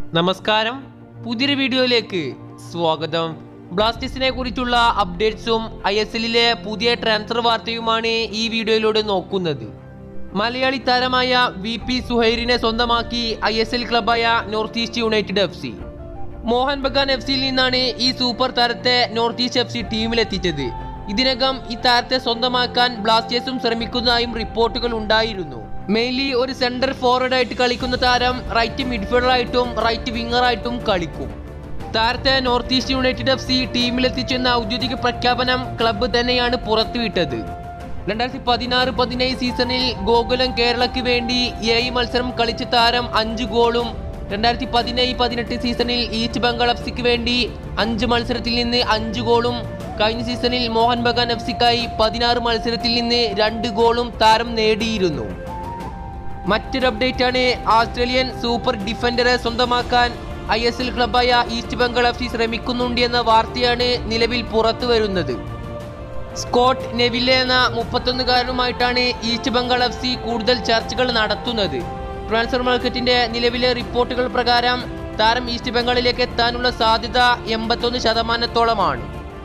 നമസ്കാരം പുതിയൊരു വീഡിയോയിലേക്ക് സ്വാഗതം ബ്ലാസ്റ്റേഴ്സിനെ കുറിച്ചുള്ള അപ്ഡേറ്റ്സും ഐ എസ് എല്ലിലെ പുതിയ ട്രാൻസ്ഫർ വാർത്തയുമാണ് ഈ വീഡിയോയിലൂടെ നോക്കുന്നത് മലയാളി താരമായ വി പി സുഹൈറിനെ സ്വന്തമാക്കി ഐ എസ് എൽ ക്ലബായ north east united F C Mohan Bagan F സിയിൽ നിന്നാണ് ഈ സൂപ്പർ താരത്തെ നോർത്ത് ഈസ്റ്റ് എഫ് സി ടീമിലെത്തിച്ചത് ഇതിനകം ഈ താരത്തെ സ്വന്തമാക്കാൻ ബ്ലാസ്റ്റേഴ്സും ശ്രമിക്കുന്നതായും റിപ്പോർട്ടുകൾ ഉണ്ടായിരുന്നു മെയിൻലി ഒരു സെന്റർ ഫോർവേഡ് ആയിട്ട് കളിക്കുന്ന താരം റൈറ്റ് മിഡ്ഫീൽഡറായിട്ടും റൈറ്റ് വിങ്ങറായിട്ടും കളിക്കും താരത്തെ north east united F C ടീമിലെത്തിച്ചെന്ന ഔദ്യോഗിക പ്രഖ്യാപനം ക്ലബ്ബ് തന്നെയാണ് പുറത്തുവിട്ടത് രണ്ടായിരത്തി പതിനാറ് പതിനേഴ് സീസണിൽ ഗോകുലം കേരളയ്ക്ക് വേണ്ടി ഏഴ് മത്സരം കളിച്ച താരം അഞ്ച് ഗോളും രണ്ടായിരത്തി പതിനേഴ് പതിനെട്ട് സീസണിൽ ഈസ്റ്റ് ബംഗാൾ എഫ് സിക്ക് വേണ്ടി അഞ്ച് മത്സരത്തിൽ നിന്ന് അഞ്ച് ഗോളും കഴിഞ്ഞ സീസണിൽ മോഹൻ ബഗാൻ എഫ് സിക്കായി പതിനാറ് മത്സരത്തിൽ നിന്ന് രണ്ട് ഗോളും താരം നേടിയിരുന്നു മറ്റൊരു അപ്ഡേറ്റ് ആണ് ആസ്ട്രേലിയൻ സൂപ്പർ ഡിഫൻഡറെ സ്വന്തമാക്കാൻ ഐ എസ് എൽ ക്ലബായ ഈസ്റ്റ് ബംഗാൾ എഫ് സി ശ്രമിക്കുന്നുണ്ട് എന്ന വാർത്തയാണ് നിലവിൽ പുറത്തു വരുന്നത് സ്കോട്ട് നെവിലെ എന്ന മുപ്പത്തൊന്നുകാരനുമായിട്ടാണ് ഈസ്റ്റ് ബംഗാൾ എഫ് സി കൂടുതൽ ചർച്ചകൾ നടത്തുന്നത് ട്രാൻസ്ഫർ മാർക്കറ്റിന്റെ നിലവിലെ റിപ്പോർട്ടുകൾ പ്രകാരം താരം ഈസ്റ്റ് ബംഗാളിലേക്ക് എത്താനുള്ള സാധ്യത എൺപത്തൊന്ന് ശതമാനത്തോളമാണ്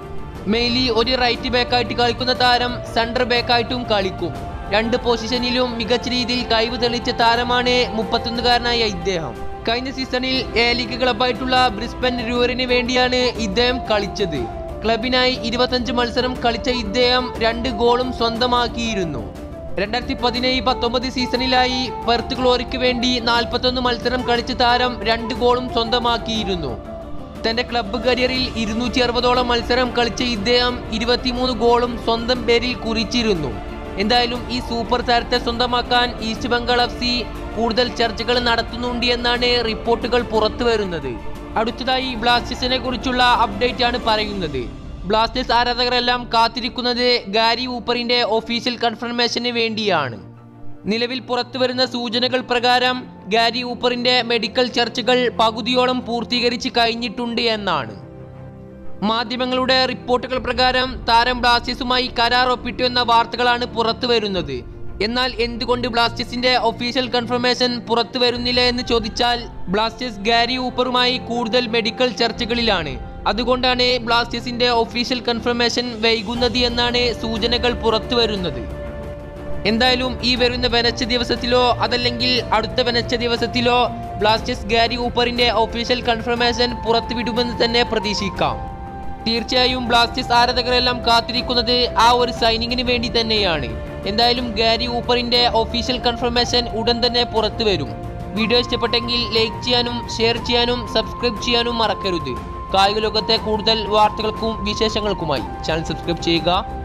മെയിലി ഒരു റൈറ്റ് ബാക്കായിട്ട് കളിക്കുന്ന താരം സെൻറ്റർ ബാക്കായിട്ടും കളിക്കും രണ്ട് പൊസിഷനിലും മികച്ച രീതിയിൽ കഴിവ് തെളിയിച്ച താരമാണ് മുപ്പത്തൊന്നുകാരനായ ഇദ്ദേഹം കഴിഞ്ഞ സീസണിൽ എ ലീഗ് ക്ലബായിട്ടുള്ള ബ്രിസ്ബൻ രൂറിന് വേണ്ടിയാണ് ഇദ്ദേഹം കളിച്ചത് ക്ലബിനായി ഇരുപത്തഞ്ച് മത്സരം കളിച്ച ഇദ്ദേഹം രണ്ട് ഗോളും സ്വന്തമാക്കിയിരുന്നു രണ്ടായിരത്തി പതിനേഴ് പത്തൊമ്പത് സീസണിലായി പെർത്ത് ഗ്ലോറിക്ക് വേണ്ടി നാൽപ്പത്തൊന്ന് മത്സരം കളിച്ച താരം രണ്ട് ഗോളും സ്വന്തമാക്കിയിരുന്നു തന്റെ ക്ലബ്ബ് കരിയറിൽ ഇരുന്നൂറ്റി അറുപതോളം മത്സരം കളിച്ച ഇദ്ദേഹം ഇരുപത്തിമൂന്ന് ഗോളും സ്വന്തം പേരിൽ കുറിച്ചിരുന്നു എന്തായാലും ഈ സൂപ്പർ താരത്തെ സ്വന്തമാക്കാൻ ഈസ്റ്റ് ബംഗാൾ എഫ് സി കൂടുതൽ ചർച്ചകൾ നടത്തുന്നുണ്ട് എന്നാണ് റിപ്പോർട്ടുകൾ പുറത്തു വരുന്നത് അടുത്തതായി ബ്ലാസ്റ്റേഴ്സിനെ കുറിച്ചുള്ള അപ്ഡേറ്റ് ആണ് പറയുന്നത് ബ്ലാസ്റ്റേഴ്സ് ആരാധകരെല്ലാം കാത്തിരിക്കുന്നത് ഗാരി ഊപ്പറിന്റെ ഒഫീഷ്യൽ കൺഫർമേഷന് വേണ്ടിയാണ് നിലവിൽ പുറത്തുവരുന്ന സൂചനകൾ പ്രകാരം ഗാരി ഊപ്പറിന്റെ മെഡിക്കൽ ചർച്ചകൾ പകുതിയോളം പൂർത്തീകരിച്ച് കഴിഞ്ഞിട്ടുണ്ട് എന്നാണ് മാധ്യമങ്ങളുടെ റിപ്പോർട്ടുകൾ പ്രകാരം താരം ബ്ലാസ്റ്റേഴ്സുമായി കരാർ ഒപ്പിട്ടു എന്ന വാർത്തകളാണ് പുറത്തു വരുന്നത് എന്നാൽ എന്തുകൊണ്ട് ബ്ലാസ്റ്റേഴ്സിന്റെ ഒഫീഷ്യൽ കൺഫർമേഷൻ പുറത്തു വരുന്നില്ല എന്ന് ചോദിച്ചാൽ ബ്ലാസ്റ്റേഴ്സ് ഗാരി ഊപ്പറുമായി കൂടുതൽ മെഡിക്കൽ ചർച്ചകളിലാണ് അതുകൊണ്ടാണ് ബ്ലാസ്റ്റേഴ്സിന്റെ ഒഫീഷ്യൽ കൺഫർമേഷൻ വൈകുന്നത് എന്നാണ് സൂചനകൾ പുറത്തു വരുന്നത് എന്തായാലും ഈ വരുന്ന വെനച്ച ദിവസത്തിലോ അതല്ലെങ്കിൽ അടുത്ത വെനച്ച ദിവസത്തിലോ ബ്ലാസ്റ്റേഴ്സ് ഗാരി ഊപ്പറിന്റെ ഒഫീഷ്യൽ കൺഫർമേഷൻ പുറത്തുവിടുമെന്ന് തന്നെ പ്രതീക്ഷിക്കാം തീർച്ചയായും ബ്ലാസ്റ്റേഴ്സ് ആരാധകരെല്ലാം കാത്തിരിക്കുന്നത് ആ ഒരു സൈനിങ്ങിന് വേണ്ടി തന്നെയാണ് എന്തായാലും ഗാരി ഊപ്പറിന്റെ ഒഫീഷ്യൽ കൺഫർമേഷൻ ഉടൻ തന്നെ പുറത്തു വരും വീഡിയോ ഇഷ്ടപ്പെട്ടെങ്കിൽ ലൈക്ക് ചെയ്യാനും ഷെയർ ചെയ്യാനും സബ്സ്ക്രൈബ് ചെയ്യാനും മറക്കരുത് കായിക ലോകത്തെ കൂടുതൽ വാർത്തകൾക്കും വിശേഷങ്ങൾക്കുമായി ചാനൽ സബ്സ്ക്രൈബ് ചെയ്യുക